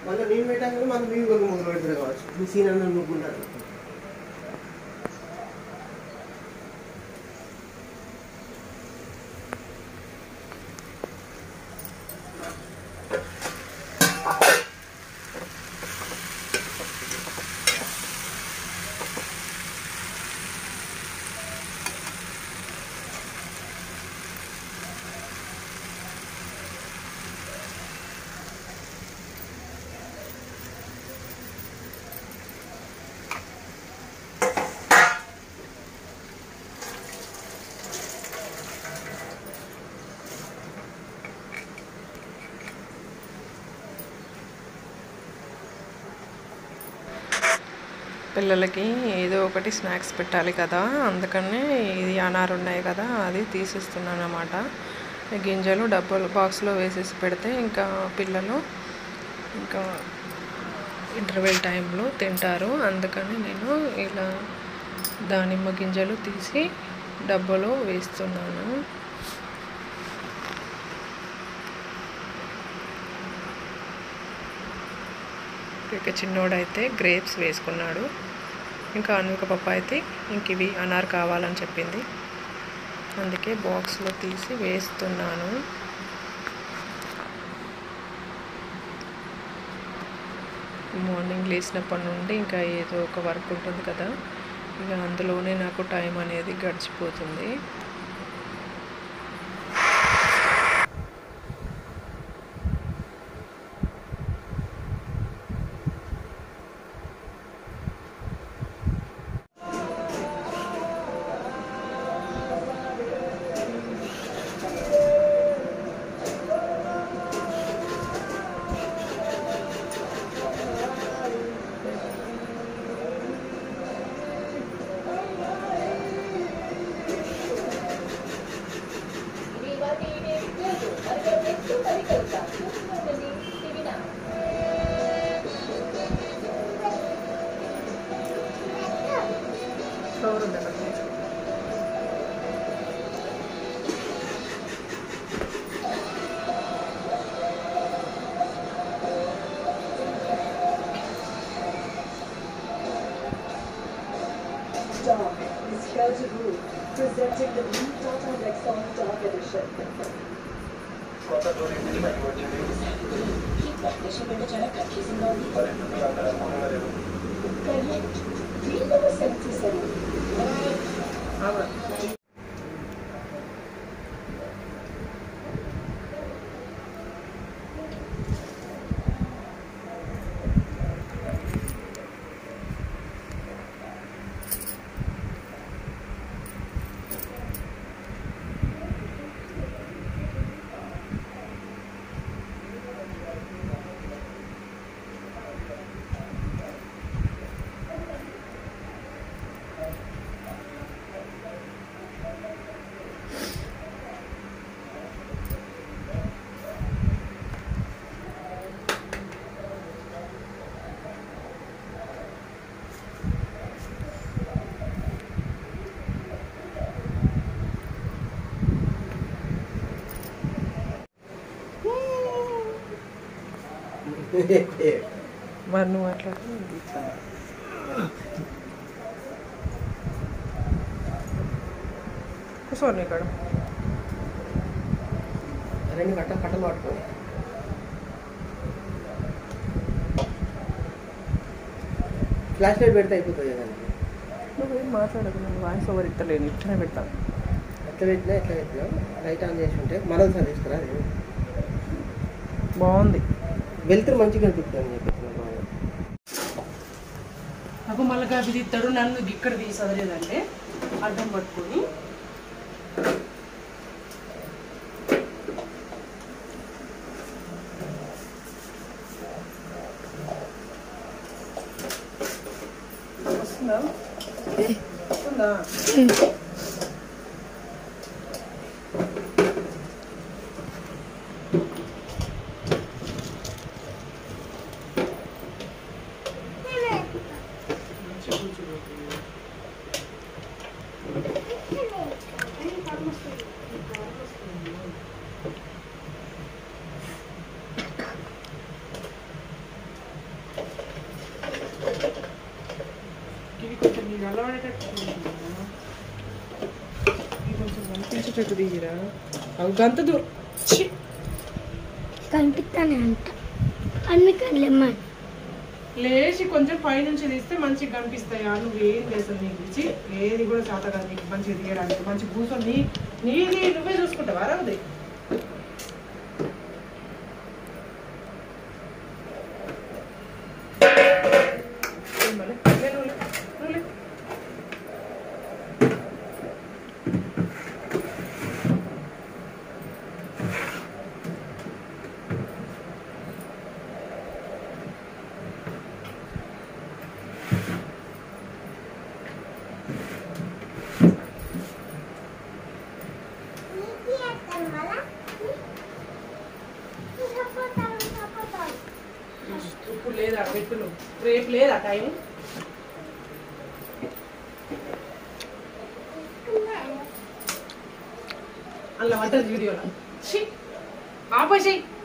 మళ్ళీ నేను పెట్టాక మళ్ళీ మీరు కొన్ని మొదలు పెడతారు కావచ్చు మీ సీన్ అన్న నువ్వుకుంటారు పిల్లలకి ఏదో ఒకటి స్నాక్స్ పెట్టాలి కదా అందుకని ఇది అనారు ఉన్నాయి కదా అది తీసిస్తున్నాను అనమాట గింజలు డబ్బులు బాక్స్లో వేసేసి పెడితే ఇంకా పిల్లలు ఇంకా ఇంటర్వెల్ టైంలో తింటారు అందుకని నేను ఇలా దానిమ్మ గింజలు తీసి డబ్బాలో వేస్తున్నాను ఇక చిన్నోడైతే గ్రేప్స్ వేసుకున్నాడు ఇంకా అన్విక పప్ప అయితే ఇంక ఇవి అనార్ కావాలని చెప్పింది అందుకే బాక్స్లో తీసి వేస్తున్నాను మార్నింగ్ లేచినప్పటి నుండి ఇంకా ఏదో ఒక వర్క్ ఉంటుంది కదా ఇక అందులోనే నాకు టైం అనేది గడిచిపోతుంది ఫ్లవర్ ఉంది అక్కడ తీసుకో. Dark is here to rule, presenting the new Tata Nexon Dark Edition. Correct. Deal number 77. మరి నువ్వు మాట్లాడు కూర్చోండి ఇక్కడ రెండు కట్ట కట్టలు పట్టుకోండి ఫ్లాష్ లైట్ పెడితే అయిపోతుంది కదండి నువ్వేం మాట్లాడదు నేను వాయిస్ ఓవర్ ఇస్తలేను ఇట్లనే పెడతాను ఎట్లా పెట్టినా ఎట్లా పెట్టినా లైట్ ఆన్ చేసి ఉంటే మనం సార్ తీసుకురా అది. బాగుంది వెళ్తురు మంచిగా అనిపిస్తుంది అని చెప్పేసి బాగా నాకు మళ్ళీ గది తీస్తాడు నన్ను ఇక్కడ తీసదలేదంటే అడ్డం పట్టుకొని వస్తుందా వస్తుందా ఇది అలవాడేటట్టు ఇది కొంచెం కనిపించేటట్టు తీయరా అవి గంత దూరం ఛీ! కనిపిస్తానే అంట అందుకని లెమ్మన్ లేచి కొంచెం పైనుంచి తీస్తే మంచిగా కనిపిస్తాయి ఆ నువ్వు ఏం చేస్తావు నీకు ఇచ్చి ఏది కూడా చేత కాదు నీకు మంచిగా తీయడానికి మంచి కూర్చొని నీ నీది నువ్వే చూసుకుంటావా రావుది ఇప్పుడు లేదా పెట్టులు రేపు లేదా టైం అలా వంటది వీడియోలో ఆపేసి